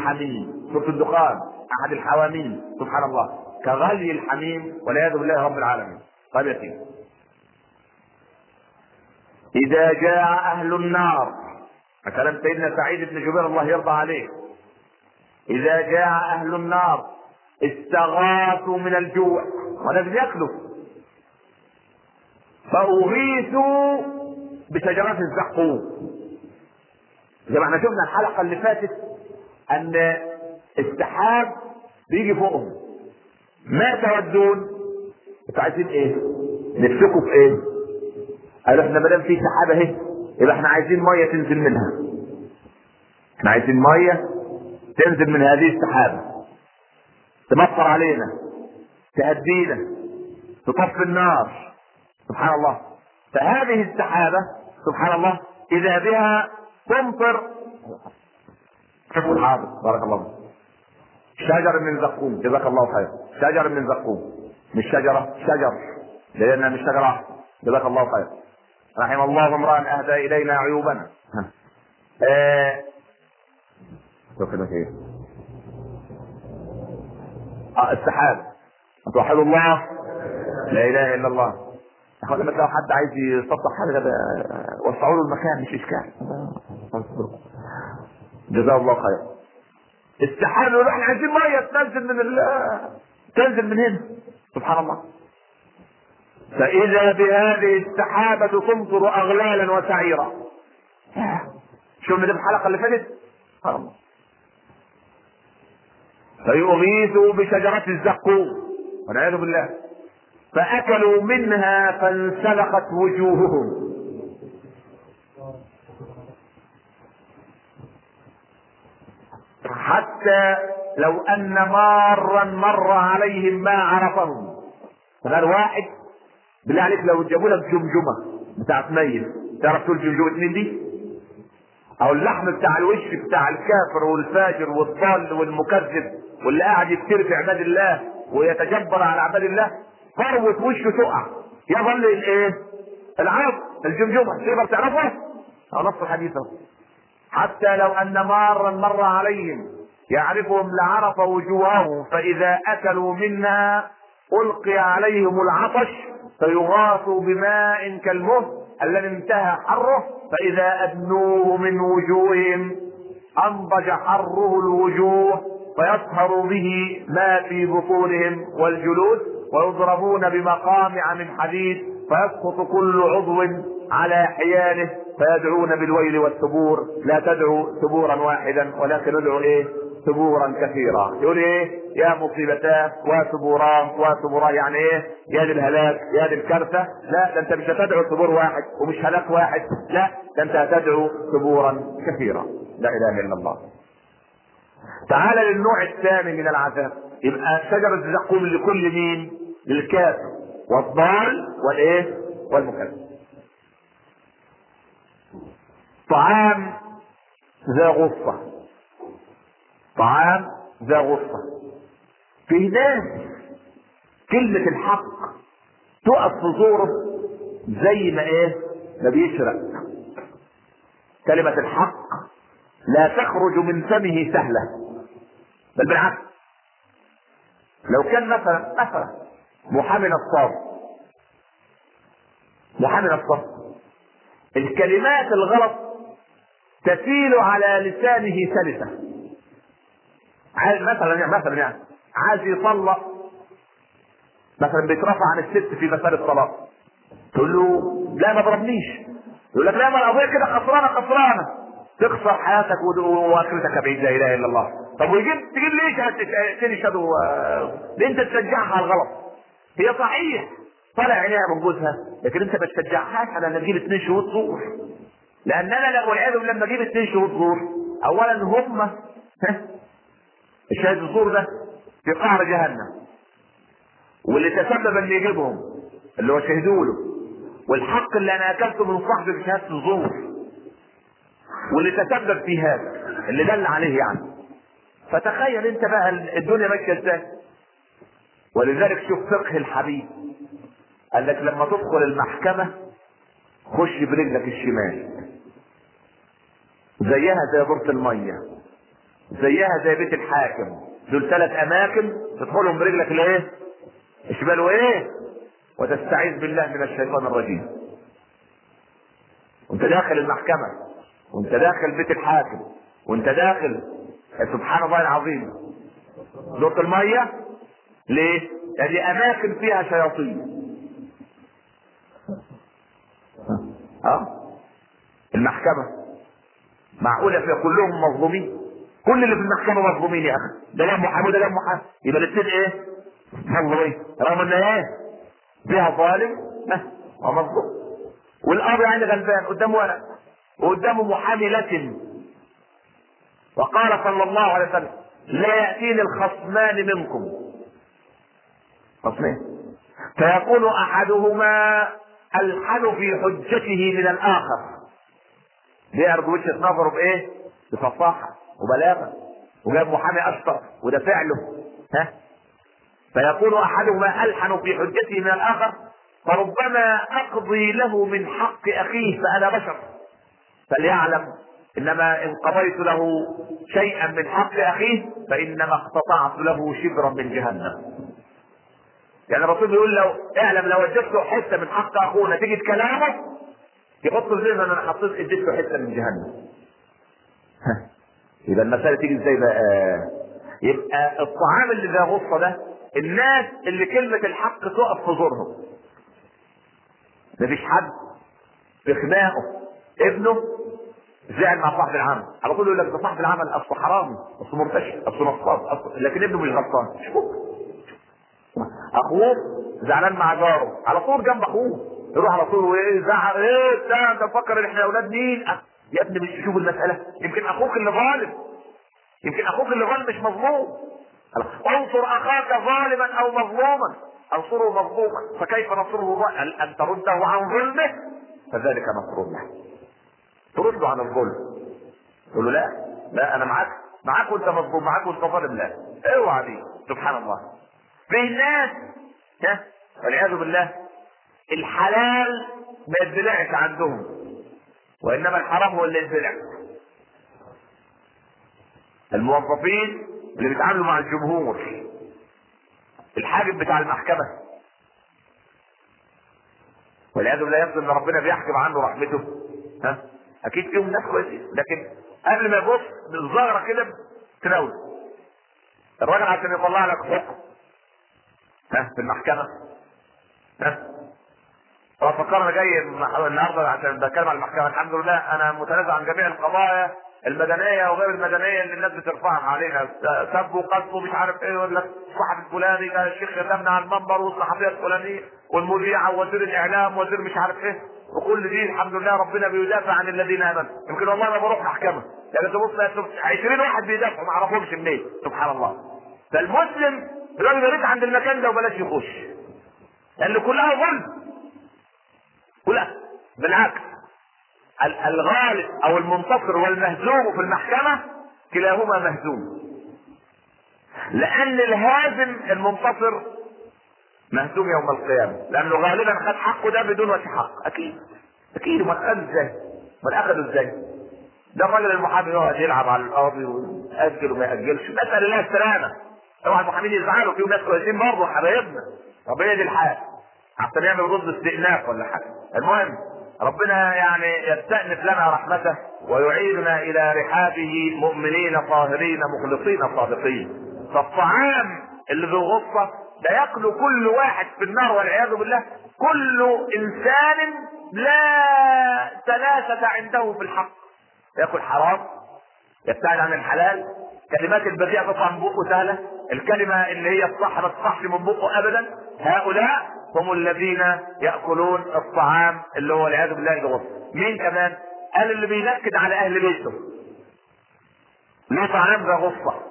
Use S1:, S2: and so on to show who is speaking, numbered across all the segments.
S1: الحميم سورة الدخان أحد الحواميم سبحان الله كغلي الحميم والعياذ بالله رب العالمين طيب يا سيدي إذا جاء أهل النار كلام سيدنا سعيد بن جبير الله يرضى عليه إذا جاء أهل النار استغاثوا من الجوع ولازم ياكلوا فأغيثوا بشجرات الزقوم زي ما احنا شفنا الحلقة اللي فاتت أن السحاب بيجي فوقهم ما تودون انتوا عايزين ايه؟ نفسكوا في ايه؟ قالوا احنا ما دام في سحابه اهي يبقى احنا عايزين ميه تنزل منها. احنا عايزين ميه تنزل من هذه السحابه. تمطر علينا تهدينا تطفي النار سبحان الله فهذه السحابه سبحان الله اذا بها تمطر حاضر بارك الله فيك شجر من زقوم جزاك الله خير شجر من زقوم مش شجرة شجر لأنها مش شجرة واحدة جزاك الله خير رحم الله امرأ أهدى إلينا عيوبنا آه. ايه آه السحاب توحدوا الله لا اله الا الله يا اخوان لما تلاقوا حد عايز يسطح حاجه كده وسعوا له المكان مش اشكال جزاه الله خير السحاب يقول احنا عايزين ميه تنزل من ال تنزل من هنا سبحان الله فإذا بهذه السحابة تمطر أغلالا وسعيرا شفنا ده في الحلقة اللي فاتت سبحان الله فيغيثوا بشجرة الزقوم والعياذ بالله فأكلوا منها فانسلخت وجوههم حتى لو ان مارا مر عليهم ما عرفهم فقال واحد بالله عليك لو جابوا لك جمجمه بتاعت ميت تعرف تقول جمجمه مين دي؟ او اللحم بتاع الوش بتاع الكافر والفاجر والضال والمكذب واللي قاعد يفتر في عباد الله ويتجبر على عباد الله فروه وشه تقع يظل الايه؟ العرض الجمجمه تقدر تعرفها؟ او نص الحديث حتى لو ان مارا مر عليهم يعرفهم لعرف وجوههم فاذا اكلوا منها القي عليهم العطش فيغاثوا بماء كالمهل الذي انتهى حره فاذا ادنوه من وجوههم انضج حره الوجوه فيصهر به ما في بطونهم والجلود ويضربون بمقامع من حديد فيسقط كل عضو على حيانه فيدعون بالويل والثبور لا تدعوا ثبورا واحدا ولكن ادعوا ايه ثبورا كثيرا يقول ايه يا مصيبتاه وثبوراه وثبوراه يعني ايه يا دي الهلاك يا دي الكارثه لا ده انت مش هتدعو ثبور واحد ومش هلاك واحد لا ده انت هتدعو ثبورا كثيرا لا اله الا الله تعال للنوع الثاني من العذاب يبقى شجرة الزقوم لكل مين؟ للكافر والضال والايه؟ والمكذب. طعام ذا غصة طعام ذا غصة في ناس كلمة الحق تقف في زوره زي ما ايه ما بيشرق كلمة الحق لا تخرج من فمه سهلة بل بالعكس لو كان مثلا مثلا محامي نصاب محامي نصاب الكلمات الغلط تسيل على لسانه سلسة عايز مثلا يعني مثلا يعني عايز يطلق مثلا بيترفع عن الست في مسألة الطلاق تقول له لا ما ضربنيش يقول لك لا ما القضية كده خسرانة خسرانة تخسر حياتك واخرتك بعيد لا اله الا الله طب ويجيب تجيب ليش تنشد و... انت تشجعها على الغلط هي صحيح طالع عينيها من جوزها لكن انت ما تشجعهاش على ان تجيب اثنين شهود زور لان انا والعياذ بالله لما اجيب اثنين شهود زور اولا هم الشاهد الزور ده في قعر جهنم واللي تسبب ان يجيبهم اللي هو شهدوا له والحق اللي انا اكلته من صاحبي بشهاده الزور واللي تسبب في هذا اللي دل عليه يعني فتخيل انت بقى الدنيا ماشيه ازاي ولذلك شوف فقه الحبيب قال لك لما تدخل المحكمه خش برجلك الشمال زيها زي دورة المية زيها زي بيت الحاكم دول ثلاث اماكن تدخلهم برجلك الايه الشمال وايه وتستعيذ بالله من الشيطان الرجيم وانت داخل المحكمة وانت داخل بيت الحاكم وانت داخل سبحان الله العظيم دورة المية ليه؟ لأن أماكن فيها شياطين اه المحكمة معقولة فيها كلهم مظلومين كل اللي في المحكمة مظلومين يا أخي ده لا محامي وده لا محامي يبقى الاثنين إيه؟ مظلومين رغم إن إيه؟ فيها ظالم ومظلوم والقاضي يعني غلبان قدامه ورق وقدامه محامي لكن وقال صلى الله عليه وسلم لا يأتيني الخصمان منكم خصمين فيكون أحدهما ألحن في حجته من الآخر بيعرض وجهة نظره بإيه؟ بفصاحة وبلاغة وجاب محامي أشطر وده فعله ها فيكون احدهما الحن في حجته من الاخر فربما اقضي له من حق اخيه فانا بشر فليعلم انما ان قضيت له شيئا من حق اخيه فانما اقتطعت له شبرا من جهنم يعني الرسول بيقول لو اعلم لو اديت له حته من حق اخوه نتيجه كلامه يحط في ذهنه ان انا حطيت اديت له حته من جهنم يبقى المساله تيجي ازاي بقى يبقى الطعام اللي ذا غصه ده الناس اللي كلمة الحق تقف في زورهم مفيش حد في خناقه ابنه زعل مع صاحب العمل على طول يقول لك ده صاحب العمل اصله حرامي اصله مرتشي اصله نصاب أصله لكن ابنه مش غلطان مش ممكن اخوه زعلان مع جاره على طول جنب اخوه يروح على طول وايه زعل ايه ده انت مفكر ان احنا اولاد مين يا ابني مش تشوف المساله يمكن اخوك اللي ظالم يمكن اخوك اللي ظالم مش مظلوم انصر اخاك ظالما او مظلوما انصره مظلوما فكيف نصره هل ان ترده عن ظلمه فذلك نصر الله ترده عن الظلم تقول له لا لا انا معاك معاك وانت مظلوم معاك وانت ظالم لا اوعى دي سبحان الله في ناس والعياذ بالله الحلال ما يتبلعش عندهم وانما الحرام هو اللي يتبلع الموظفين اللي بيتعاملوا مع الجمهور الحاجب بتاع المحكمة والعياذ بالله يبدو ان ربنا بيحكم عنه رحمته ها اكيد فيهم ناس كويسين لكن قبل ما يبص بالظاهرة كده تناول الراجل عشان يطلع لك حكم ها في المحكمة ها هو فكرنا جاي النهارده عشان بتكلم عن المحكمة الحمد لله انا متنازع عن جميع القضايا المدنيه وغير المدنيه اللي الناس بترفعها علينا سب وقذف ومش عارف ايه يقول لك الصحفي الفلاني ده الشيخ يتمنى على المنبر والصحفيه الفلانيه والمذيعه ووزير الاعلام وزير مش عارف ايه وكل دي الحمد لله ربنا بيدافع عن الذين امنوا يمكن والله انا بروح محكمه لكن تبص 20 واحد بيدافعوا ما اعرفهمش منين سبحان الله فالمسلم الراجل يريد عند المكان ده وبلاش يخش لان كلها ظلم كلها بالعكس الغالب او المنتصر والمهزوم في المحكمة كلاهما مهزوم لان الهازم المنتصر مهزوم يوم القيامة لانه غالبا خد حقه ده بدون وجه حق اكيد اكيد ما خد ازاي ما اخده ازاي ده الراجل المحامي يقعد يلعب على القاضي ويأجل وما يأجلش نسأل الله السلامة طبعا المحامين يزعلوا فيهم ناس كويسين برضه حبايبنا ربنا يدي الحال حتى نعمل ضد استئناف ولا حاجة المهم ربنا يعني يستأنف لنا رحمته ويعيدنا إلى رحابه مؤمنين طاهرين مخلصين صادقين فالطعام اللي ذو غصة ده ياكله كل واحد في النار والعياذ بالله كل إنسان لا ثلاثة عنده في الحق ياكل حرام يبتعد عن الحلال كلمات البذيئة تطلع من بقه سهلة الكلمة اللي هي الصح ما تصحش من بقه أبدا هؤلاء هم الذين ياكلون الطعام اللي هو والعياذ بالله الغصب مين كمان قال اللي بينكد على اهل بيته له طعام ذا غصه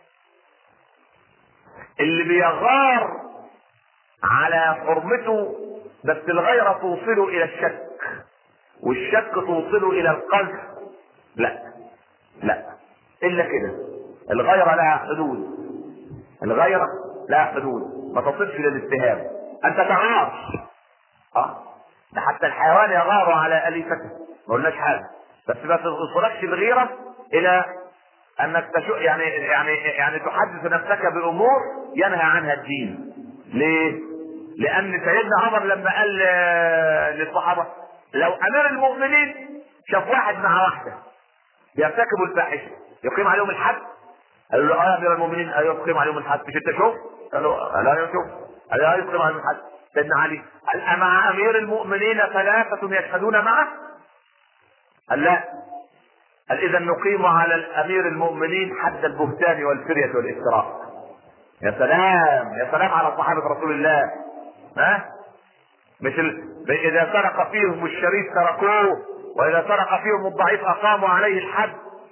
S1: اللي بيغار على حرمته بس الغيرة توصله الى الشك والشك توصله الى القذف لا لا الا كده الغيرة لها حدود الغيرة لها حدود ما تصلش للاتهام انت تغار اه ده حتى الحيوان يغار على اليفته ما قلناش حاجه بس ما توصلكش الغيره الى انك تشو يعني يعني يعني تحدث نفسك بامور ينهى عنها الدين ليه؟ لان سيدنا عمر لما قال للصحابه لو امير المؤمنين شاف واحد مع واحده يرتكبوا الفاحشه يقيم عليهم الحد قالوا له اه يا امير المؤمنين ايوه يقيم عليهم الحد مش انت شوف؟ قالوا لا يشوف قال لا يقيم عليهم الحد سيدنا علي قال أمع أمير المؤمنين ثلاثة يشهدون معه؟ قال لا قال إذا نقيم على الأمير المؤمنين حد البهتان والفرية والافتراء يا سلام يا سلام على صحابة رسول الله ها مش ال... إذا سرق فيهم الشريف تركوه وإذا سرق فيهم الضعيف أقاموا عليه الحد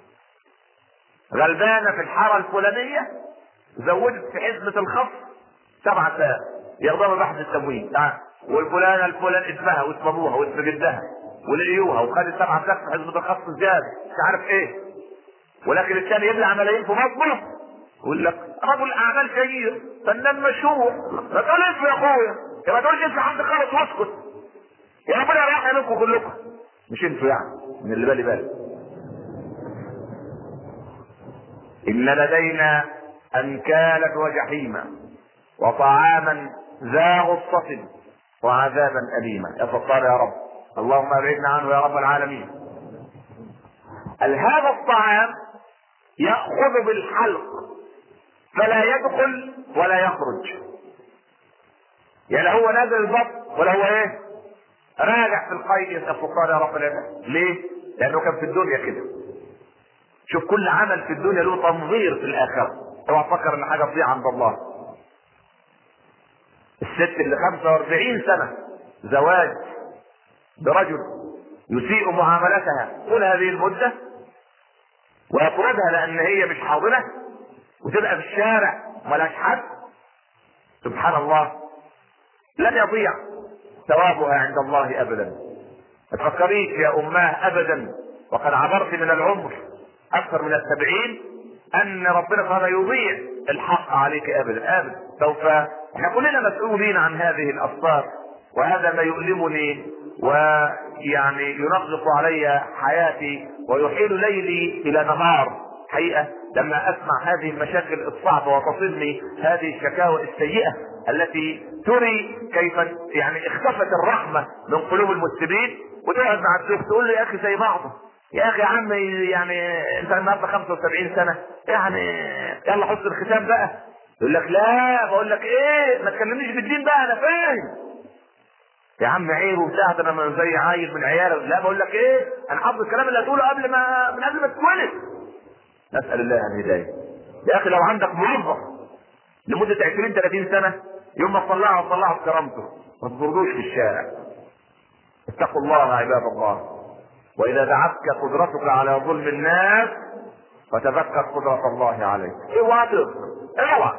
S1: غلبانة في الحارة الفلانية زودت في حزمة الخف سبعة ساعات ياخدوها بحث التموين تعال والفلانة الفلان اسمها واسم ابوها واسم جدها ولقيوها وخدت سبعة ساعات في حزمة الخف زيادة مش عارف ايه ولكن الثاني يبلع ملايين في مطبخ يقول لك رجل اعمال كبير فنان مشهور ما تقول اسم يا اخويا يا ما تقولش اسم حد خالص واسكت يا ربنا يريح منكم كلكم مش انتوا يعني من اللي بالي بالي ان لدينا انكالا وجحيما وطعاما ذا غصة وعذابا أليما يا ستار يا رب اللهم ابعدنا عنه يا رب العالمين هذا الطعام يأخذ بالحلق فلا يدخل ولا يخرج يعني هو نازل البط ولا هو ايه راجع في القيد يا ستار يا رب العالمين ليه لانه كان في الدنيا كده شوف كل عمل في الدنيا له تنظير في الاخره اوعى تفكر ان حاجه تضيع عند الله الست اللي 45 سنة زواج برجل يسيء معاملتها طول هذه المدة ويطردها لأن هي مش حاضنة وتبقى في الشارع ملاش حد سبحان الله لن يضيع ثوابها عند الله أبدا ما تفكريش يا أماه أبدا وقد عبرت من العمر أكثر من السبعين أن ربنا سبحانه يضيع الحق عليك أبدا أبدا سوف احنا كلنا مسؤولين عن هذه الافكار وهذا ما يؤلمني ويعني ينغص علي حياتي ويحيل ليلي الى نهار حقيقه لما اسمع هذه المشاكل الصعبه وتصلني هذه الشكاوى السيئه التي تري كيف يعني اختفت الرحمه من قلوب المسلمين وتقعد مع الشيخ تقول له يا اخي زي بعضه يا اخي يا عم يعني انت النهارده 75 سنه يعني يلا حط الختام بقى يقول لك لا بقول لك ايه ما تكلمنيش بالدين بقى انا فاهم يا عم عيب وبتاع ده انا زي عيل من عيال لا بقول لك ايه انا حافظ الكلام اللي هتقوله قبل ما من قبل ما تتولد نسال الله الهدايه يا اخي لو عندك موظف لمده 20 30 سنه يوم ما تطلعه تطلعه بكرامته ما تطردوش في الشارع اتقوا الله عباد الله واذا دعتك قدرتك على ظلم الناس فتذكر قدرة الله عليك اوعى اوعى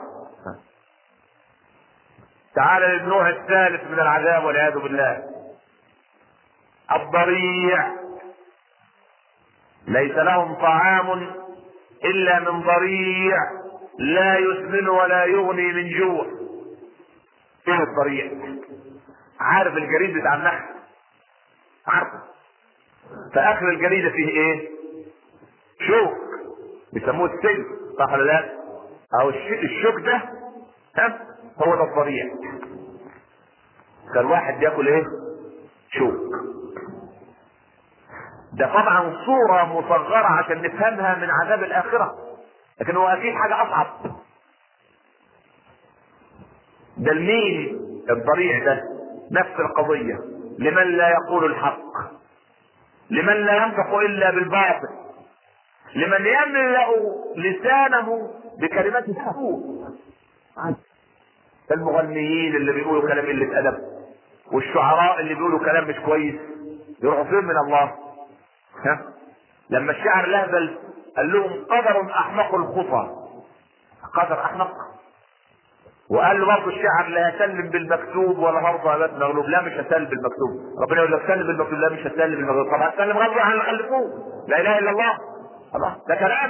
S1: تعال للنوع الثالث من العذاب والعياذ بالله الضريع ليس لهم طعام الا من ضريع لا يسمن ولا يغني من جوع ايه الضريع عارف الجريد بتاع النحل عارفه فاخر الجريده فيه ايه شوك بيسموه السجن صح ولا لا او الشوك ده ها هو ده الضريع كان واحد بياكل ايه شوك ده طبعا صورة مصغرة عشان نفهمها من عذاب الآخرة لكن هو أكيد حاجة أصعب ده المين الضريع ده نفس القضية لمن لا يقول الحق لمن لا ينطق إلا بالباطل لمن يملأ لسانه بكلمات السوء المغنيين اللي بيقولوا كلام قلة أدب والشعراء اللي بيقولوا كلام مش كويس يروحوا فين من الله ها لما الشاعر لهبل قال لهم قدر احمق الخطى قدر احمق وقال له برضه الشاعر لا هسلم بالمكتوب ولا هرضى ابات مغلوب لا مش هسلم بالمكتوب ربنا يقول لك سلم بالمكتوب لا مش هسلم بالمغلوب طب هتسلم غصب عن اللي خلفوه لا اله الا الله الله ده كلام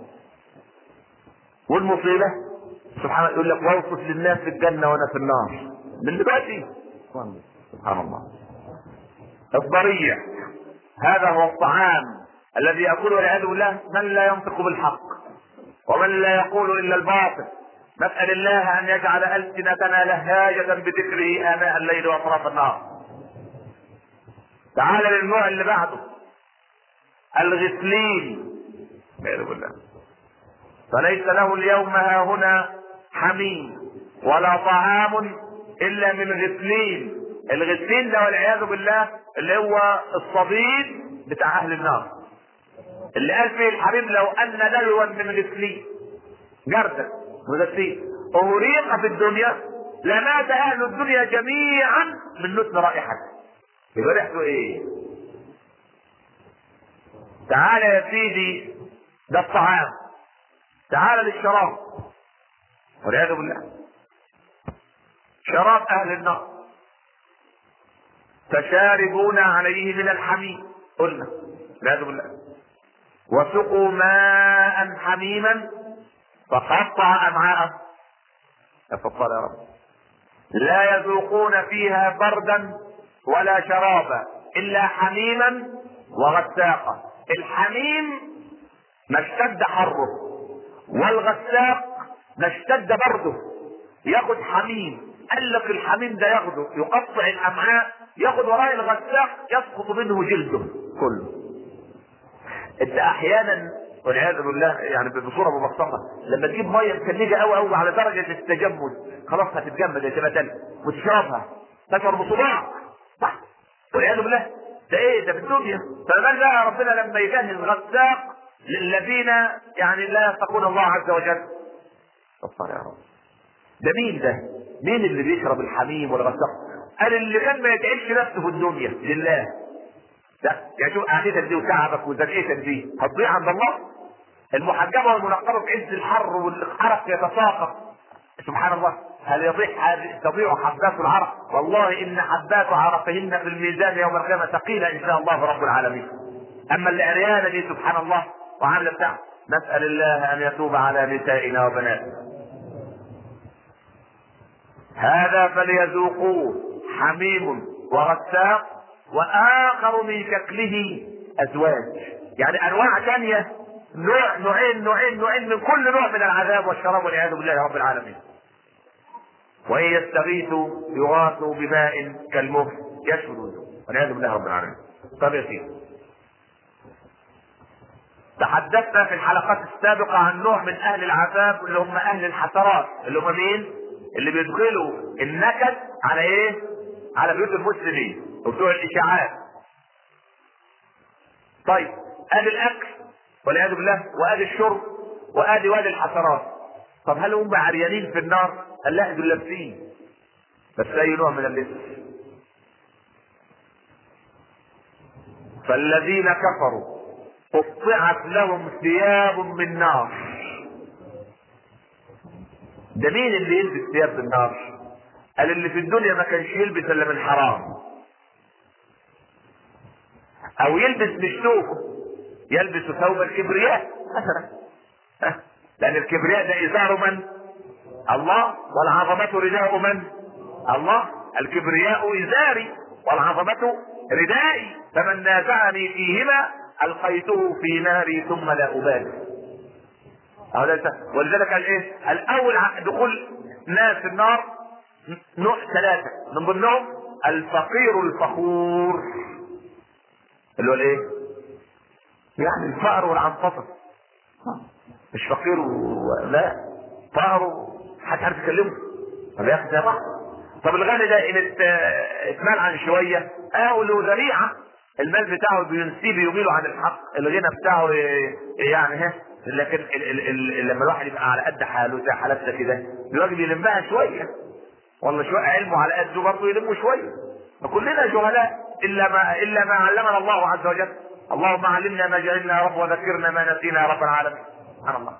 S1: والمصيبه سبحان الله يقول لك واوصف للناس في الجنه وانا في النار من دلوقتي سبحان الله الضريع هذا هو الطعام الذي يأكله والعياذ بالله من لا ينطق بالحق ومن لا يقول الا الباطل نسال الله ان يجعل السنتنا لهاجه بذكره اناء الليل واطراف النهار تعال للنوع اللي بعده الغسلين والعياذ بالله فليس له اليوم ها هنا حميم ولا طعام الا من غسلين الغسلين ده والعياذ بالله اللي هو الصديد بتاع اهل النار اللي قال فيه الحبيب لو ان دلوا من غسلين جردة مغسلين اغريق في الدنيا لمات اهل الدنيا جميعا من نتن رائحته يبقى ريحته ايه تعال يا سيدي ده الطعام تعال للشراب والعياذ بالله شراب اهل النار فشاربون عليه من الحميم قلنا والعياذ بالله وسقوا ماء حميما فقطع امعاءهم تفضل يا رب لا يذوقون فيها بردا ولا شرابا الا حميما وغساقا الحميم ما اشتد حره والغساق ما اشتد برده ياخد حميم قال لك الحميم ده ياخده يقطع الامعاء ياخد وراء الغساق يسقط منه جلده كله انت احيانا والعياذ بالله يعني بصوره مبسطه لما تجيب ميه متلجه قوي قوي على درجه التجمد خلاص هتتجمد يا تبقى تلج وتشربها تشعر بصباعك صح والعياذ بالله ده ايه ده في الدنيا فمن بقى ربنا لما يجهز غساق للذين يعني لا يتقون الله عز وجل استغفر يا رب ده مين ده مين اللي بيشرب الحميم والغساق قال اللي كان ما يتعبش نفسه في الدنيا لله لا يعني شوف قعدتك دي وتعبك وزنقتك دي هتضيع عند الله المحجبه والمنقبه في عز الحر والعرق يتساقط سبحان الله هل يضيع تضيع حبات العرق والله ان حبات عرقهن في الميزان يوم القيامه ثقيله ان شاء الله رب العالمين اما العريانه دي سبحان الله وعامله بتاع نسال الله ان يتوب على نسائنا وبناتنا هذا فليذوقوه حميم وغساق واخر من شكله ازواج يعني انواع ثانيه نوع نوعين نوعين نوعين من كل نوع من العذاب والشراب والعياذ بالله رب العالمين وان يستغيثوا يغاثوا بماء كالمهل يشفي الوجوه والعياذ بالله رب العالمين طب يا سيدي تحدثنا في الحلقات السابقة عن نوع من أهل العذاب اللي هم أهل الحسرات اللي هم مين؟ اللي بيدخلوا النكد على إيه؟ على بيوت المسلمين وبتوع الإشاعات. طيب آدي الأكل والعياذ بالله وآدي الشرب وآدي وادي الحسرات. طب هل هم عريانين في النار؟ قال لا دول لابسين. بس أي نوع من اللبس؟ فالذين كفروا قطعت لهم ثياب من نار ده مين اللي يلبس ثياب من نار قال اللي في الدنيا ما كانش يلبس الا من حرام او يلبس مش ثوبه يلبس ثوب الكبرياء مثلا لان الكبرياء ده ازار من الله والعظمة رداء من الله الكبرياء ازاري والعظمة ردائي فمن نازعني فيهما القيته في ناري ثم لا ابالي ولذلك قال ايه الاول دخول ناس النار نوع ثلاثة من ضمنهم الفقير الفخور اللي هو الايه يعني الفقر والعنطفة مش فقير و... لا فقر حد عارف يكلمه طب يا اخي زي بعض طب الغني ده ان اتمنعن شويه اه له ذريعه المال بتاعه بينسيه يميله عن الحق الغنى بتاعه يعني ها لكن ال ال ال لما الواحد يبقى على قد حاله زي حالتنا كده الراجل يلمها شويه والله شويه علمه على قده برضه يلمه شويه فكلنا جهلاء الا ما الا ما علمنا الله عز وجل اللهم علمنا ما جهلنا يا رب وذكرنا ما نسينا يا رب العالمين سبحان الله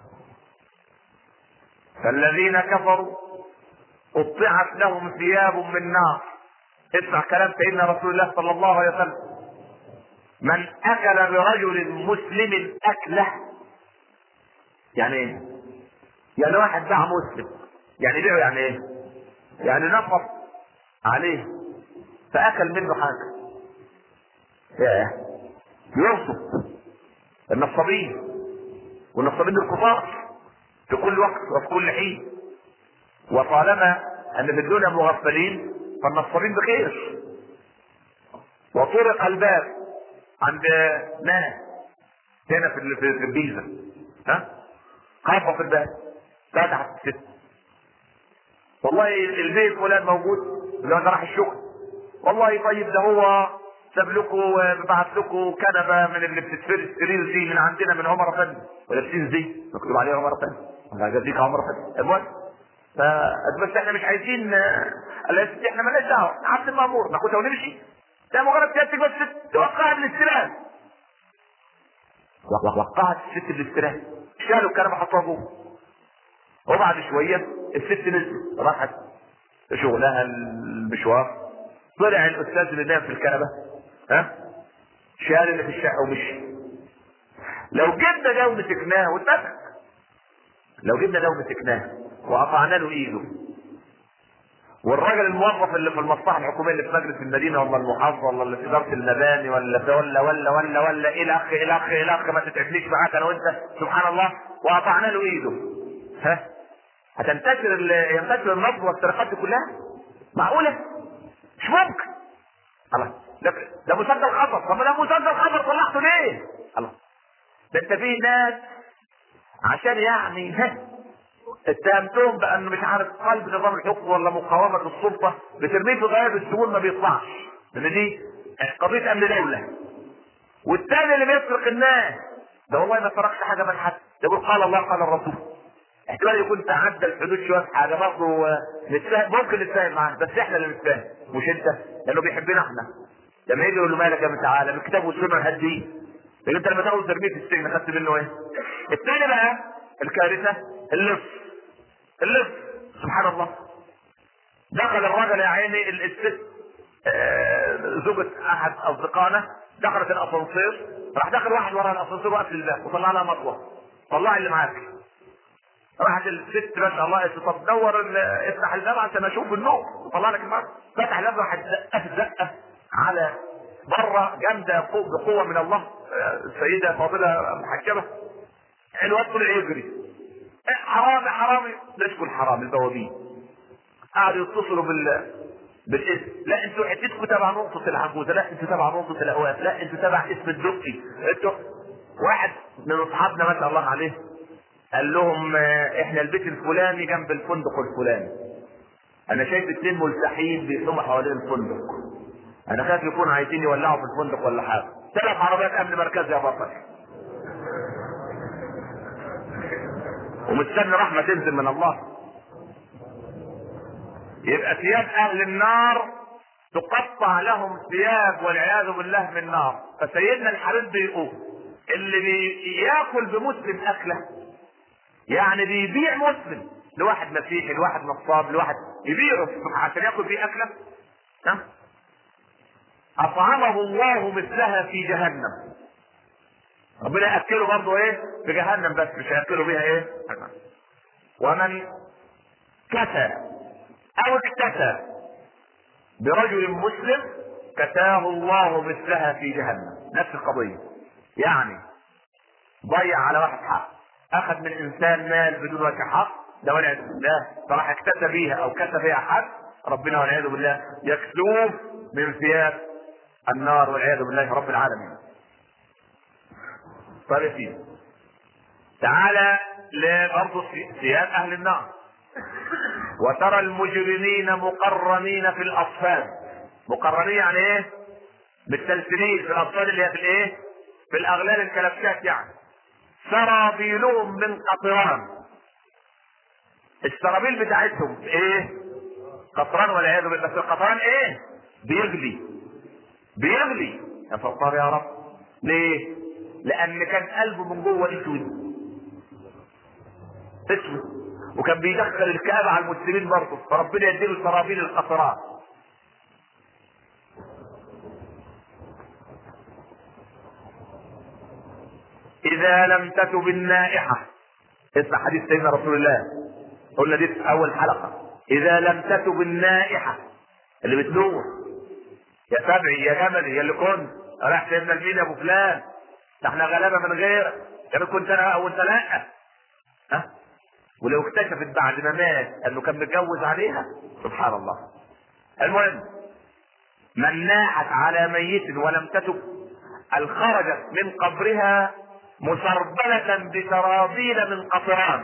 S1: فالذين كفروا قطعت لهم ثياب من نار اسمع كلام سيدنا رسول الله صلى الله عليه وسلم من اكل برجل مسلم اكله يعني ايه يعني واحد باع مسلم يعني بيعه يعني ايه يعني نفض عليه فاكل منه حاجه ياه يرصد النصابين والنصابين الكفار في كل وقت وفي كل حين وطالما ان في الدنيا مغفلين فالنصابين بخير وطرق الباب عند ناس هنا في ال- في في الجيزه ها خافوا في الباب فتحت الست والله البيت فلان موجود اللي انا راح الشغل والله طيب ده هو ساب لكم بعت لكم كنبه من اللي بتتفرش سرير دي من عندنا من عمر افندي ولابسين زي مكتوب عليه عمر افندي الله يجزيك عمر افندي المهم ف- بس احنا مش عايزين آه، قال يا ستي احنا مالناش دعوه عبد المامور ناخدها ونمشي ده مجرد سيادتك بس توقعها بالاستلام وقعت الست بالاستلام شالوا الكنبه حطوها جوه وبعد شويه الست نزلت راحت شغلها المشوار طلع الاستاذ اللي نام في الكنبه ها شال اللي في الشقه ومشي لو جبنا ده ومسكناه واتفق لو جبنا ده ومسكناه وقطعنا له ايده والراجل الموظف اللي في المصلحه الحكوميه اللي في مجلس المدينه ولا المحافظه ولا اللي في اداره المباني ولا في ولا ولا ولا ولا الى اخ الى اخ الى اخ ما تتعبنيش معاك انا وانت سبحان الله وقطعنا له ايده ها هتنتشر ال- ينتشر النصب والسرقات دي كلها معقوله مش ممكن الله ده ده مسجل خطر طب ما ده مسجل خطر طلعته ليه الله ده انت في ناس عشان يعني ها اتهمتهم بانه مش عارف قلب نظام الحكم ولا مقاومه السلطه بترميه في غياب السجون ما بيطلعش لان دي قضيه امن دوله والتاني اللي بيسرق الناس ده والله ما سرقش حاجه من حد ده يقول قال الله قال الرسول احتمال يكون تعدى الحدود شويه في حاجه برضه آه، نتفاهم ممكن نتفاهم معاه بس احنا اللي نتفاهم مش انت لانه بيحبنا احنا لما يجي يقول له مالك يا ابن تعالى من الكتاب والسنه هديه لان انت لما تاخد ترميه في السجن خدت منه ايه؟ الثاني بقى الكارثه اللص اللص سبحان الله دخل الرجل يا عيني ال- الست آه، زوجة احد اصدقائنا دخلت الاسانسير راح دخل واحد ورا الاسانسير وقفل الباب وطلع لها مطوه طلع اللي معاك راحت الست ما شاء الله قالت له طب دور ال- افتح الباب عشان اشوف النور وطلع لك المطوه فتح الباب راحت زقت زقه على بره جامده قو- بقوه من الله آه، السيده فاضله محجبه الواد طلع يجري إيه حرامي حرامي ده شكون حرامي البوابين قعدوا يتصلوا بال بالاسم لا انتوا حتتكم تبع نقطة العنجوزة لا انتوا تبع نقطة الاوقات لا انتوا تبع اسم الدقي انتوا واحد من اصحابنا ما شاء الله عليه قال لهم آه، احنا البيت الفلاني جنب الفندق الفلاني انا شايف اتنين ملتحين بيقوموا حوالين الفندق انا خايف يكونوا عايزين يولعوا في الفندق ولا حاجه ثلاث عربيات امن مركزي يا بطل ومستني رحمه تنزل من الله يبقى ثياب اهل النار تقطع لهم ثياب والعياذ بالله من نار فسيدنا الحبيب بيقول اللي بياكل بمسلم اكله يعني بيبيع مسلم لواحد مسيحي لواحد نصاب لواحد يبيعه عشان ياكل بيه اكله ها اطعمه الله مثلها في جهنم ربنا ياكله برضه ايه في جهنم بس مش هياكله بيها ايه ومن كسى او اكتسى برجل مسلم كساه الله مثلها في جهنم نفس القضية يعني ضيع على واحد حق اخذ من انسان مال بدون وجه حق ده والعياذ بالله فراح اكتسى بيها او كسى فيها حد ربنا والعياذ بالله يكسوه من ثياب النار والعياذ بالله رب العالمين طيب يا سيدي تعالى لبرضه ثياب اهل النار وترى المجرمين مقرنين في الاصفاد مقرنين يعني ايه بالتلسليل في الاصفاد اللي هي في الايه في الاغلال الكلبشات يعني سرابيلهم من قطران السرابيل بتاعتهم ايه قطران والعياذ بالله بس القطران ايه بيغلي بيغلي يا ستار يا رب ليه لان كان قلبه من جوه اسود اسود وكان بيدخل الكآبة على المسلمين برضه فربنا يديله سرابيل القطرات إذا لم تتب النائحة اسمع حديث سيدنا رسول الله قلنا دي في أول حلقة إذا لم تتب النائحة اللي بتنوح يا سبعي يا جملي يا اللي كنت راح سيدنا المين يا ابو فلان ده احنا غلابه من غيرك يا ريت كنت انا او انت لا ها ولو اكتشفت بعد ما مات انه كان متجوز عليها سبحان الله المهم من ناحت على ميت ولم تتب خرجت من قبرها مسربلة بسرابيل من قطران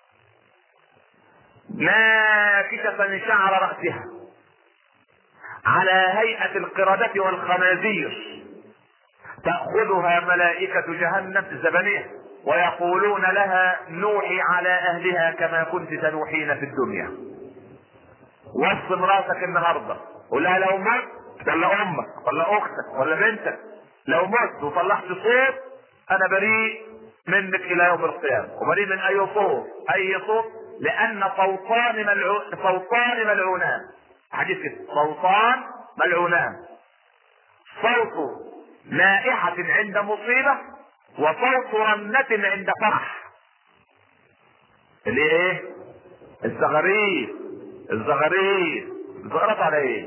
S1: ناكشة شعر رأسها على هيئة القردة والخنازير تأخذها ملائكة جهنم زبنية ويقولون لها نوحي على أهلها كما كنت تنوحين في الدنيا وص مراتك النهاردة قول لها لو مت ولا أمك ولا أختك ولا بنتك لو مت وطلعت صوت أنا بريء منك إلى يوم القيامة وبريء من أي صوت أي صوت لأن صوتان ملعون صوتان ملعونان حديث كده صوتان ملعونان صوت نائحة عند مصيبة وصوت رنة عند فرح اللي ايه الزغاريد الزغاريد الزغرات على ايه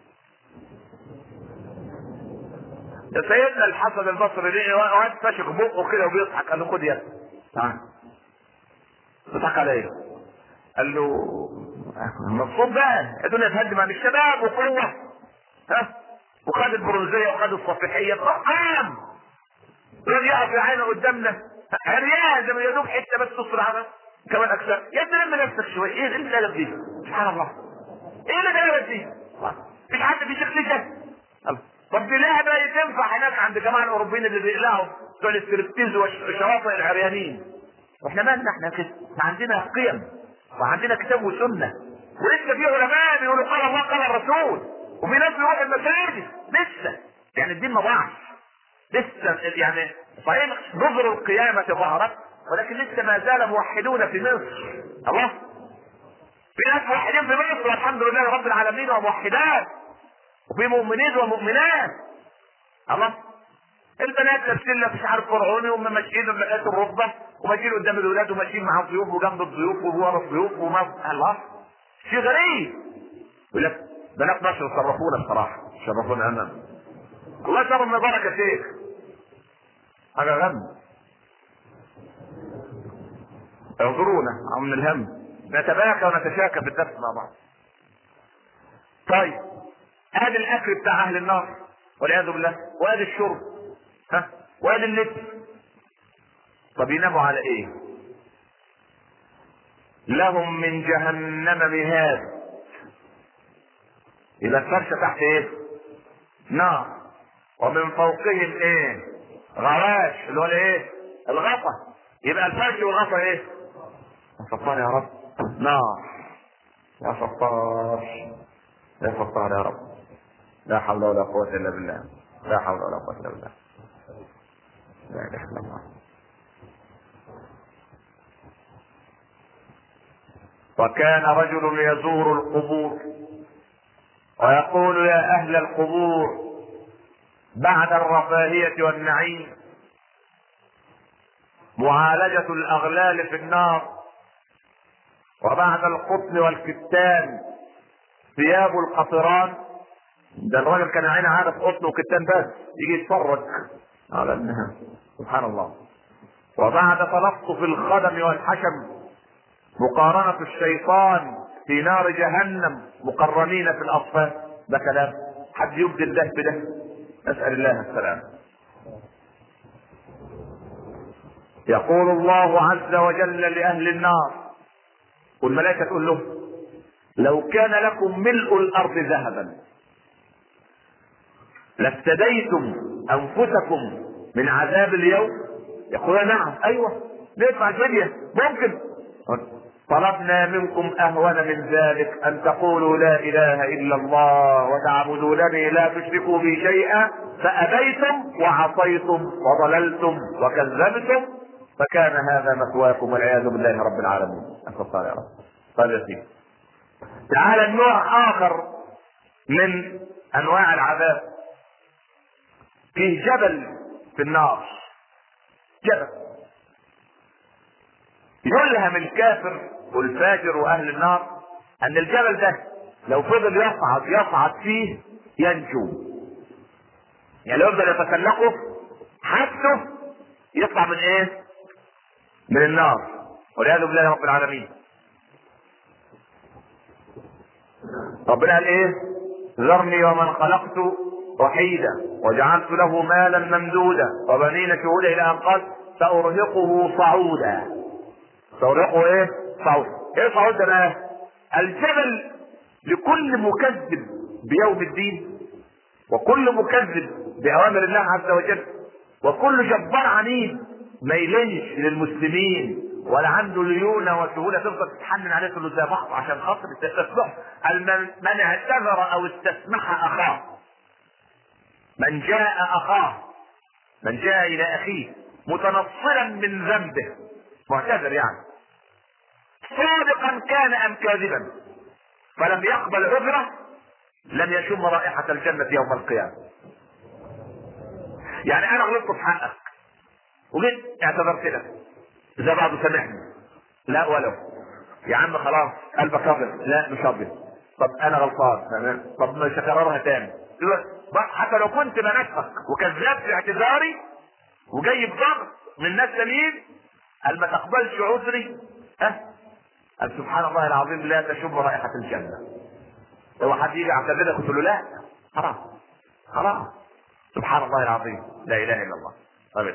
S1: ده سيدنا الحسن البصري ليه واد فشخ بقه كده وبيضحك قال له خد يا تعال بيضحك على ايه قال له المفروض بقى الدنيا تهدم عن الشباب وقوه ها وخد البرونزيه وخد الصفيحيه قام يقعد يقف في عينه قدامنا عريان زي ما يدوب حته بس تصل على كمان اكثر يا ابني لم نفسك شويه ايه اللي قلب دي سبحان الله ايه اللي قلب دي مش حد بيشوف لي طب دي لعبه تنفع هناك عند جماعه الاوروبيين اللي بيقلعوا بتوع الاستريبتيز والشواطئ العريانين واحنا مالنا احنا كده احنا عندنا قيم وعندنا كتاب وسنه ولسه في علماء بيقولوا قال الله قال الرسول وفي ناس بيروحوا المساجد لسه يعني الدين ما ضاعش لسه يعني صحيح نظر القيامة ظهرت ولكن لسه ما زال موحدون في مصر الله في ناس موحدين في مصر والحمد لله رب العالمين وموحدات وفي مؤمنين ومؤمنات الله البنات لابسين لك مش عارف فرعوني وهم ماشيين بمقاس الركبه وماشيين قدام الولاد وماشيين مع الضيوف وجنب الضيوف وورا الضيوف وما الله شيء غريب يقول لك بنات مصر شرفونا بصراحه شرفونا امام الله يكرم نظرك يا شيخ حاجه غم اعذرونا من الهم نتباكى ونتشاكى في الدرس مع بعض طيب ادي الاكل بتاع اهل النار والعياذ بالله وادي الشرب ها وادي اللبس طب يناموا على ايه لهم من جهنم مهاد يبقى الفرشه تحت ايه نار ومن فوقهم ايه غواش اللي هو الايه الغطا يبقى الفرش والغطا ايه يا ستار يا رب نار يا ستار يا ستار يا رب لا حول ولا قوة إلا بالله لا حول ولا قوة إلا بالله لا إله إلا الله وكان رجل يزور القبور ويقول يا أهل القبور بعد الرفاهية والنعيم معالجة الأغلال في النار وبعد القطن والكتان ثياب القطران ده الراجل كان عينه عارف قطن وكتان بس يجي يتفرج على انها سبحان الله وبعد تلطف الخدم والحشم مقارنة الشيطان في نار جهنم مقرنين في الأصفاد ده كلام حد يبدل ده بده نسأل الله السلام يقول الله عز وجل لأهل النار والملائكة تقول له لو كان لكم ملء الأرض ذهبا لافتديتم أنفسكم من عذاب اليوم يقول نعم أيوة ندفع الفدية ممكن طلبنا منكم اهون من ذلك ان تقولوا لا اله الا الله وتعبدونني لا تشركوا بي شيئا فابيتم وعصيتم وضللتم وكذبتم فكان هذا مثواكم والعياذ بالله رب العالمين اسال يا رب طيب يا سيدي تعال النوع اخر من انواع العذاب فيه جبل في النار جبل يلهم الكافر والفاجر واهل النار ان الجبل ده لو فضل يصعد يصعد فيه ينجو يعني لو يفضل يتسلقه حتى يطلع من ايه من النار والعياذ بالله رب العالمين ربنا قال ايه ذرني ومن خلقت وحيدا وجعلت له مالا ممدودا وبنين شهودا الى ان قال سارهقه صعودا سارهقه ايه صعودا ايه صعودا بقى الجبل لكل مكذب بيوم الدين وكل مكذب باوامر الله عز وجل وكل جبار عنيد ما يلينش للمسلمين ولا عنده ليونه وسهوله تفضل تتحنن عليه تقول له زي بعض عشان خاطر تسمح من اعتذر او استسمح اخاه من جاء اخاه من جاء الى اخيه متنصلا من ذنبه معتذر يعني صادقا كان ام كاذبا فلم يقبل عذره لم يشم رائحة الجنة يوم القيامة يعني انا غلطت في حقك وجيت اعتذرت لك زي بعض سامحني لا ولو يا عم خلاص قلبك ابيض لا مش ابيض طب انا غلطان طب مش هكررها تاني حتى لو كنت بنافقك وكذبت في اعتذاري وجاي بضغط من ناس تانيين قال ما تقبلش عذري ها قال سبحان الله العظيم لا تشم رائحة الجنة لو حد يجي يعتذرك قلت له لا خلاص خلاص سبحان الله العظيم لا اله الا الله طيب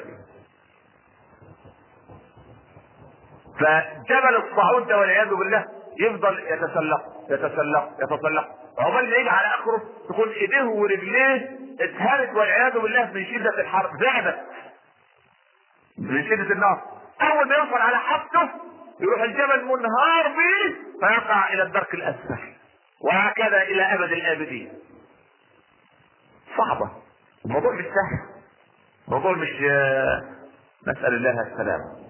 S1: فجبل الصعود ده والعياذ بالله يفضل يتسلق يتسلق يتسلق عقبال ما يجي على اخره تكون ايديه ورجليه اتهرت والعياذ بالله من شده الحر ذهبت من شده النار اول ما يوصل على حبته يروح الجبل منهار به فيقع الى الدرك الاسفل وهكذا الى ابد الابدين صعبه الموضوع مش سهل الموضوع مش نسال الله السلامه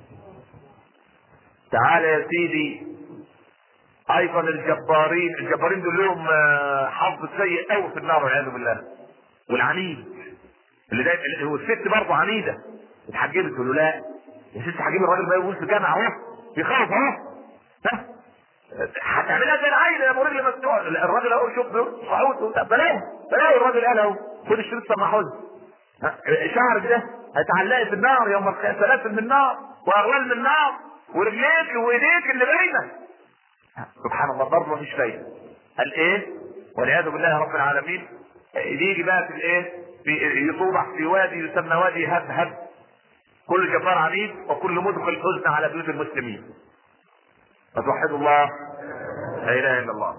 S1: تعال يا سيدي ايضا الجبارين الجبارين دول لهم حظ سيء قوي في النار والعياذ بالله والعنيد اللي دايما والست برضه عنيده اتحجبت تقول له لا يا ست حجيب الراجل بقى يقول في جامع اهو بيخاف اهو ها هتعملها زي العيل يا ابو رجل مفتوح الراجل اهو شوف صعود بلاش بلاش الراجل قال اهو خد الشريط سمحوا شعرك ده هتعلقي في النار يوم القيامه سلاسل من النار واغلال من النار ورجليك وايديك اللي باينه سبحان الله برضه مفيش فايده قال ايه والعياذ بالله رب العالمين يجي بقى في الايه في يطوبح في وادي يسمى وادي هب هب كل جبار عنيد وكل مدخل حزن على بيوت المسلمين فتوحدوا الله لا اله الا الله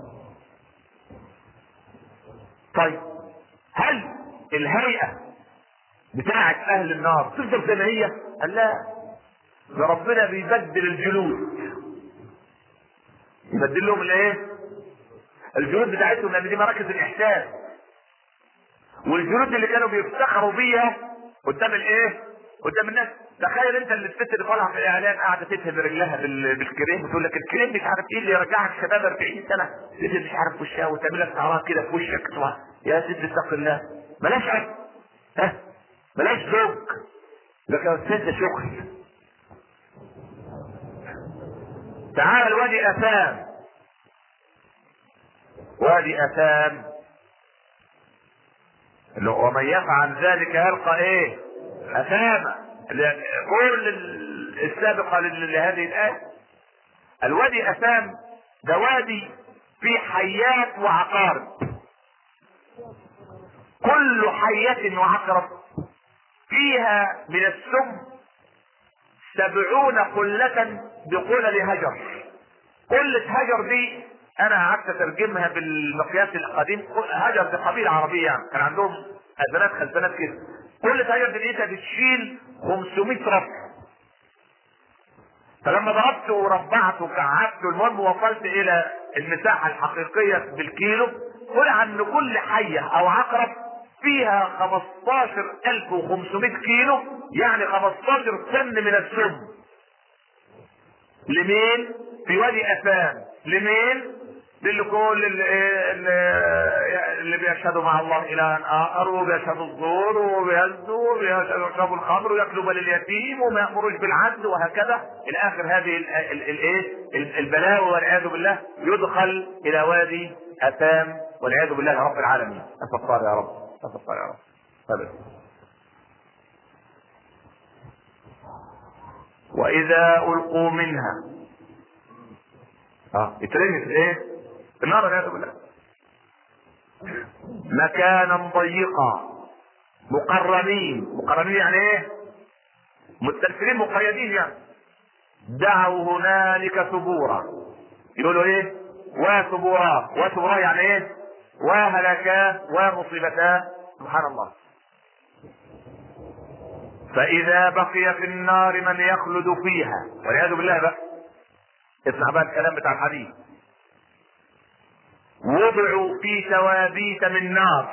S1: طيب هل الهيئه بتاعت اهل النار تفضل زي ما هي؟ قال لا ده ربنا بيبدل الجلود يبدل لهم الايه؟ الجلود بتاعتهم لان دي مراكز الاحساس والجلود اللي كانوا بيفتخروا بيها قدام الايه؟ قدام الناس تخيل انت اللي الست اللي طالعه في الاعلان قاعده تدهن رجلها بالكريم وتقول لك الكريم مش عارف ايه اللي يرجعك شباب 40 سنه تدهن مش عارف وشها وتعمل لك شعرها كده في وشك يا ست اتق الله بلاش عيب ها بلاش زوج لكن الست شغل تعال وادي اثام وادي اثام ومن يفعل ذلك يلقى ايه اثاما كل السابقه لهذه الايه الوادي اثام ده وادي فيه حيات وعقارب كل حية وعقرب فيها من السم سبعون قلة بقلل هجر قلة هجر دي انا قعدت اترجمها بالمقياس القديم هجر دي قبيلة عربية يعني كان عندهم ازمات خزانات كده قلة هجر دي لقيتها بتشيل 500 رف فلما ضربت وربعت وقعدت المهم وصلت الى المساحة الحقيقية بالكيلو طلع ان كل حية او عقرب فيها 15500 كيلو يعني 15 طن من السم لمين في وادي افان لمين لكل اللي, اللي بيشهدوا مع الله الها اخر وبيشهدوا الزور وبيهزوا وبيشربوا الخمر وياكلوا مال اليتيم وما يامروش بالعدل وهكذا الى اخر هذه الايه البلاوي والعياذ بالله يدخل الى وادي اثام والعياذ بالله رب العالمين استغفر يا رب استغفر يا رب طيب. واذا القوا منها اه يترمي في ايه في النار والعياذ بالله مكانا ضيقا مقرنين مقرنين يعني ايه مستنفرين مقيدين يعني دعوا هنالك ثبورا يقولوا ايه وثبورا وثبورا يعني ايه وهلكا ومصيبتا سبحان الله فإذا بقي في النار من يخلد فيها والعياذ بالله بقى اسمع بقى الكلام بتاع الحديث وضعوا في توابيت من نار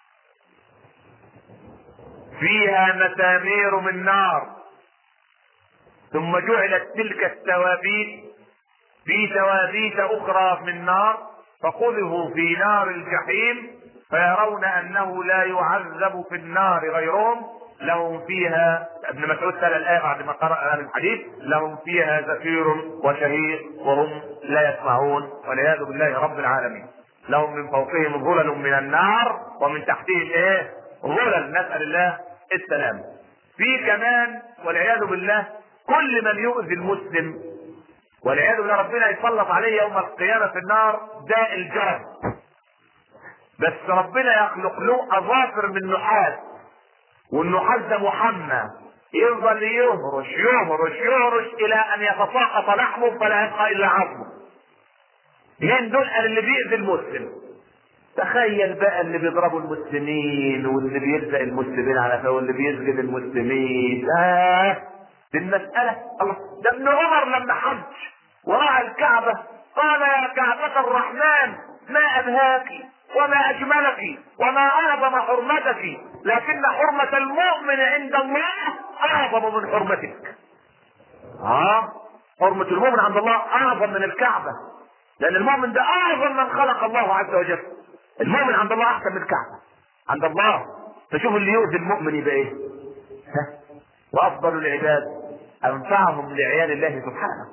S1: فيها مسامير من نار ثم جعلت تلك التوابيت في توابيت اخرى من نار فقذفوا في نار الجحيم فيرون انه لا يعذب في النار غيرهم لهم فيها ابن مسعود تلا الايه بعد ما قرا هذا الحديث لهم فيها زفير وشهيق وهم لا يسمعون والعياذ بالله رب العالمين لهم من فوقهم ظلل من النار ومن تحتهم ايه ظلل نسال الله السلام في كمان والعياذ بالله كل من يؤذي المسلم والعياذ بالله ربنا يسلط عليه يوم القيامه في النار داء الجرد بس ربنا يخلق له اظافر من نحاس والنحاس ده محمى يفضل يهرش يهرش يهرش الى ان يتساقط لحمه فلا يبقى الا عظمه مين دول قال اللي بيأذي المسلم تخيل بقى اللي بيضربوا المسلمين واللي بيلزق المسلمين على فوق واللي بيسجن المسلمين آه دي المسألة الله ده ابن عمر لما حج وراى الكعبة قال يا كعبة الرحمن ما أبهاك وما أجملك وما أعظم حرمتك لكن حرمة المؤمن عند الله أعظم من حرمتك اه حرمة المؤمن عند الله أعظم من الكعبة لأن المؤمن ده أعظم من خلق الله عز وجل المؤمن عند الله أحسن من الكعبة عند الله فشوف اللي يؤذي المؤمن يبقى إيه ها وأفضل العباد أنفعهم لعيال الله سبحانه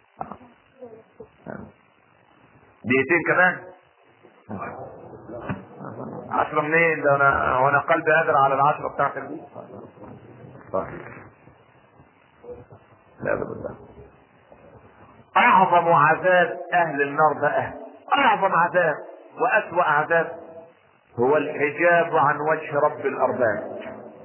S1: دقيقتين كمان عشرة منين ده انا وانا قلبي قادر على العشرة بتاعت البيت طيب لا بالله اعظم عذاب اهل النار بقى اعظم عذاب واسوأ عذاب هو الحجاب عن وجه رب الارباب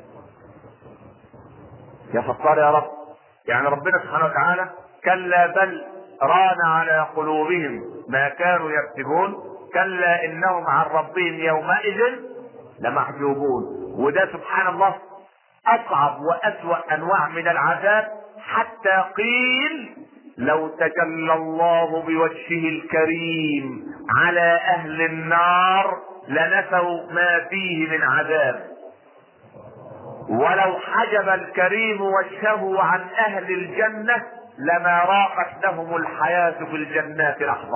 S1: يا ستار يا رب يعني ربنا سبحانه وتعالى كلا بل ران على قلوبهم ما كانوا يكسبون كلا انهم عن ربهم يومئذ لمحجوبون وده سبحان الله اصعب واسوا انواع من العذاب حتى قيل لو تجلى الله بوجهه الكريم على اهل النار لنسوا ما فيه من عذاب ولو حجب الكريم وجهه عن اهل الجنه لما راقت لهم الحياه في الجنات لحظه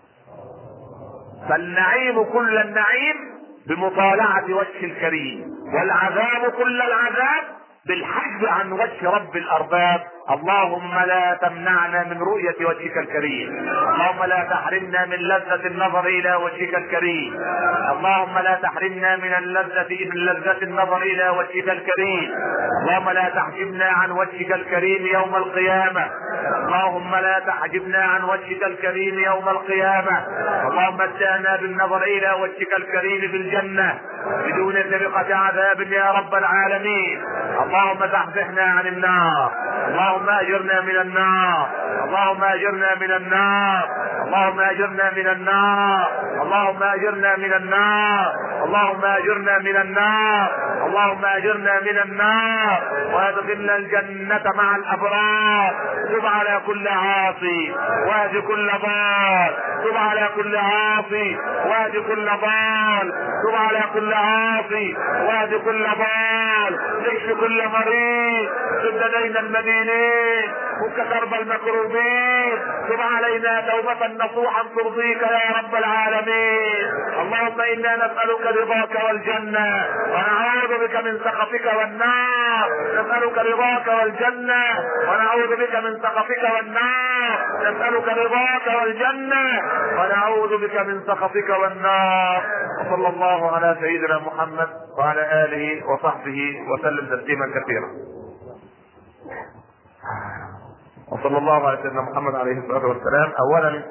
S1: فالنعيم كل النعيم بمطالعة وجه الكريم والعذاب كل العذاب بالحج عن وجه رب الأرباب اللهم لا تمنعنا من رؤية وجهك الكريم اللهم لا تحرمنا من لذة النظر إلى وجهك الكريم اللهم لا تحرمنا من اللذة من لذة النظر إلى وجهك الكريم اللهم لا تحجبنا عن وجهك الكريم يوم القيامة اللهم لا تحجبنا عن وجهك الكريم يوم القيامة اللهم اتانا بالنظر إلى وجهك الكريم في الجنة بدون سرقة عذاب يا رب العالمين اللهم زحزحنا عن النار اللهم اجرنا من النار اللهم اجرنا من النار اللهم اجرنا من النار اللهم اجرنا من النار اللهم اجرنا من النار اللهم اجرنا من النار وادخلنا الجنة مع الابرار تب على كل عاصي واهد كل ضال تب على كل عاصي واهد كل ضال تب على كل عاصي واهد كل ضال اشف كل مريض سد دين المدينين فك كرب المكروبين تب علينا توبة نصوحا ترضيك يا رب العالمين اللهم انا نسألك رضاك والجنة ونعوذ بك من سخطك والنار نسألك رضاك والجنة ونعوذ بك من سخطك والنار نسألك رضاك والجنة ونعوذ بك من سخطك والنار وصلى الله على سيدنا محمد وعلى آله وصحبه وسلم تسليما كثيرا وصلى الله على سيدنا محمد عليه الصلاه والسلام اولا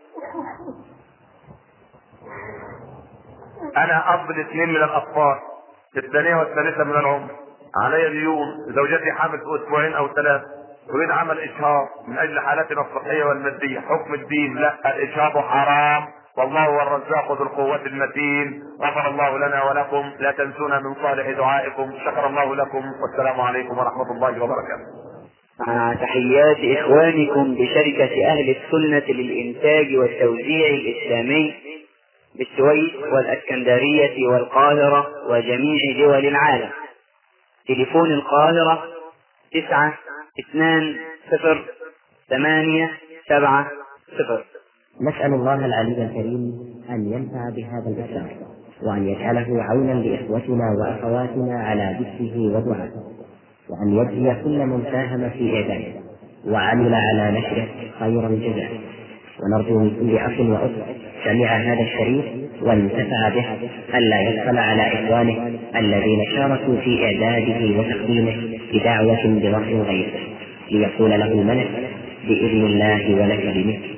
S1: انا اب اثنين من الاطفال الثانيه والثالثه من العمر علي ديون زوجتي حامل في اسبوعين او ثلاثه اريد عمل اشهار من اجل حالتنا الصحيه والماديه حكم الدين لا الاشهار حرام والله هو الرزاق ذو القوة المتين غفر الله لنا ولكم لا تنسونا من صالح دعائكم شكر الله لكم والسلام عليكم ورحمة الله وبركاته
S2: مع تحيات إخوانكم بشركة أهل السنة للإنتاج والتوزيع الإسلامي بالسويس والأسكندرية والقاهرة وجميع دول العالم تليفون القاهرة تسعة اثنان صفر ثمانية سبعة صفر
S3: نسأل الله العلي الكريم أن ينفع بهذا الإسلام وأن يجعله عونا لإخوتنا وأخواتنا على ذكره ودعائه وأن يجزي كل من ساهم في إعداده وعمل على نشره خير الجزاء ونرجو من كل أخ وأخت سمع هذا الشريف وانتفع به ألا يبخل على إخوانه الذين شاركوا في إعداده وتقديمه بدعوة بظهر غيره ليقول له ملك بإذن الله ولك بمثل